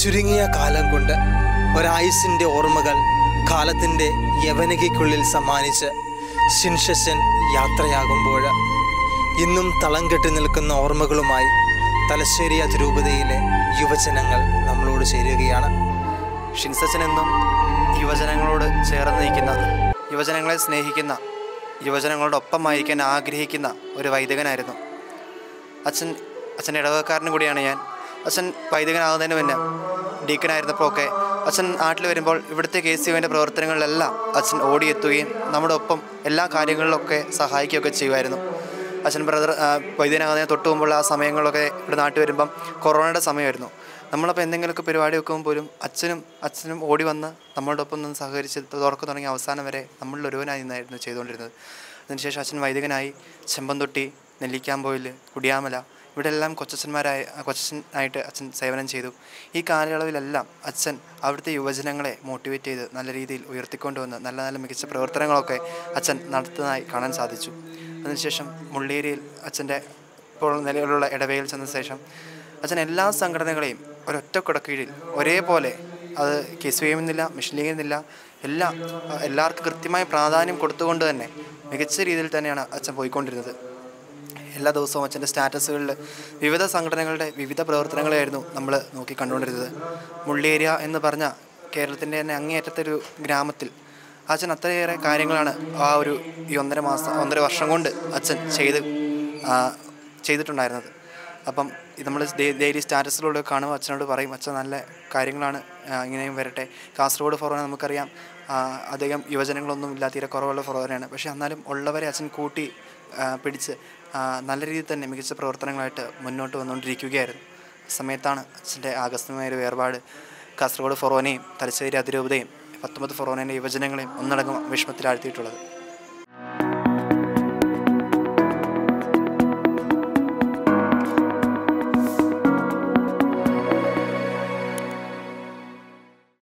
ചുരുങ്ങിയ കാലം കൊണ്ട് ഒരായുസിൻ്റെ ഓർമ്മകൾ കാലത്തിൻ്റെ യവനികയ്ക്കുള്ളിൽ സമ്മാനിച്ച് ശിൻഷസൻ യാത്രയാകുമ്പോൾ ഇന്നും തളം കെട്ടി നിൽക്കുന്ന ഓർമ്മകളുമായി തലശ്ശേരി അതിരൂപതയിലെ യുവജനങ്ങൾ നമ്മളോട് ചേരുകയാണ് ഷിൻസച്ചൻ എന്നും യുവജനങ്ങളോട് ചേർന്ന് നിൽക്കുന്ന യുവജനങ്ങളെ സ്നേഹിക്കുന്ന യുവജനങ്ങളോടൊപ്പമായിരിക്കാൻ ആഗ്രഹിക്കുന്ന ഒരു വൈദികനായിരുന്നു അച്ഛൻ അച്ഛൻ്റെ ഇടവക്കാരനും കൂടിയാണ് ഞാൻ അച്ഛൻ വൈദികനാകുന്നതിന് മുന്നേ ഡീക്കനായിരുന്നപ്പോൾ ഒക്കെ അച്ഛൻ നാട്ടിൽ വരുമ്പോൾ ഇവിടുത്തെ കെ സി യുവിൻ്റെ പ്രവർത്തനങ്ങളിലെല്ലാം അച്ഛൻ ഓടിയെത്തുകയും നമ്മുടെ ഒപ്പം എല്ലാ കാര്യങ്ങളിലൊക്കെ സഹായിക്കുകയൊക്കെ ചെയ്യുമായിരുന്നു അച്ഛൻ ബ്രദർ ആ, വൈദ്യനാകുന്നതിന് തൊട്ട് മുമ്പുള്ള ആ സമയങ്ങളൊക്കെ ഇവിടെ നാട്ടിൽ വരുമ്പം കൊറോണയുടെ സമയമായിരുന്നു നമ്മളപ്പോൾ എന്തെങ്കിലുമൊക്കെ പരിപാടി വെക്കുമ്പോൾ പോലും അച്ഛനും അച്ഛനും ഓടി വന്ന് നമ്മളുടെ ഒപ്പം നിന്ന് സഹകരിച്ച് തുറക്കം തുടങ്ങി അവസാനം വരെ നമ്മളിൽ ഒരുവനായി നിന്നായിരുന്നു ചെയ്തുകൊണ്ടിരുന്നത് അതിനുശേഷം അച്ഛൻ വൈദികനായി ചെമ്പന്തൊട്ടി നെല്ലിക്കാമ്പോയിൽ കുടിയാമല ഇവിടെ എല്ലാം കൊച്ചച്ഛന്മാരായ കൊച്ചച്ഛനായിട്ട് അച്ഛൻ സേവനം ചെയ്തു ഈ കാലയളവിലെല്ലാം അച്ഛൻ അവിടുത്തെ യുവജനങ്ങളെ മോട്ടിവേറ്റ് ചെയ്ത് നല്ല രീതിയിൽ ഉയർത്തിക്കൊണ്ടുവന്ന് നല്ല നല്ല മികച്ച പ്രവർത്തനങ്ങളൊക്കെ അച്ഛൻ നടത്തുന്നതായി കാണാൻ സാധിച്ചു അതിനുശേഷം മുള്ളേരിയിൽ അച്ഛൻ്റെ ഇപ്പോൾ നിലവിലുള്ള ഇടവയിൽ ചെന്ന ശേഷം അച്ഛൻ എല്ലാ സംഘടനകളെയും ഒരൊറ്റ കുടക്കീഴിൽ ഒരേപോലെ അത് കെ സി എമ്മിന്നില്ല മിഷൻ ലീഗ് എന്നില്ല എല്ലാ എല്ലാവർക്കും കൃത്യമായ പ്രാധാന്യം കൊടുത്തുകൊണ്ട് തന്നെ മികച്ച രീതിയിൽ തന്നെയാണ് അച്ഛൻ പോയിക്കൊണ്ടിരുന്നത് എല്ലാ ദിവസവും അച്ഛൻ്റെ സ്റ്റാറ്റസുകളിൽ വിവിധ സംഘടനകളുടെ വിവിധ പ്രവർത്തനങ്ങളായിരുന്നു നമ്മൾ നോക്കി കണ്ടുകൊണ്ടിരുന്നത് മുള്ളേരിയ എന്ന് പറഞ്ഞ കേരളത്തിൻ്റെ തന്നെ അങ്ങേയറ്റത്തെ ഒരു ഗ്രാമത്തിൽ അച്ഛൻ അത്രയേറെ കാര്യങ്ങളാണ് ആ ഒരു ഈ ഒന്നര മാസം ഒന്നര വർഷം കൊണ്ട് അച്ഛൻ ചെയ്ത് ആ, ചെയ്തിട്ടുണ്ടായിരുന്നത് അപ്പം നമ്മൾ ഡെയിലി സ്റ്റാറ്റസിലൂടെ കാണുമ്പോൾ അച്ഛനോട് പറയും അച്ഛൻ നല്ല കാര്യങ്ങളാണ് ആ, ഇങ്ങനെയും വരട്ടെ കാസർഗോഡ് ഫൊറോന നമുക്കറിയാം ആ, അധികം യുവജനങ്ങളൊന്നും ഇല്ല തീരെ കുറവുള്ള ഫൊറോനയാണ് പക്ഷേ എന്നാലും ഉള്ളവരെ അച്ഛൻ കൂട്ടി ആ, പിടിച്ച് ആ, നല്ല രീതിയിൽ തന്നെ മികച്ച പ്രവർത്തനങ്ങളായിട്ട് മുന്നോട്ട് വന്നുകൊണ്ടിരിക്കുകയായിരുന്നു ആ സമയത്താണ് അച്ഛൻ്റെ ആകസ്മികമായ ഒരു വേർപാട് കാസർഗോഡ് ഫൊറോനയും തലശ്ശേരി അതിരൂപതയും പത്തൊമ്പത് ഫൊറോനയുടെ യുവജനങ്ങളെയും ഒന്നടങ്കം വിഷമത്തിലാഴ്ത്തിയിട്ടുള്ളത്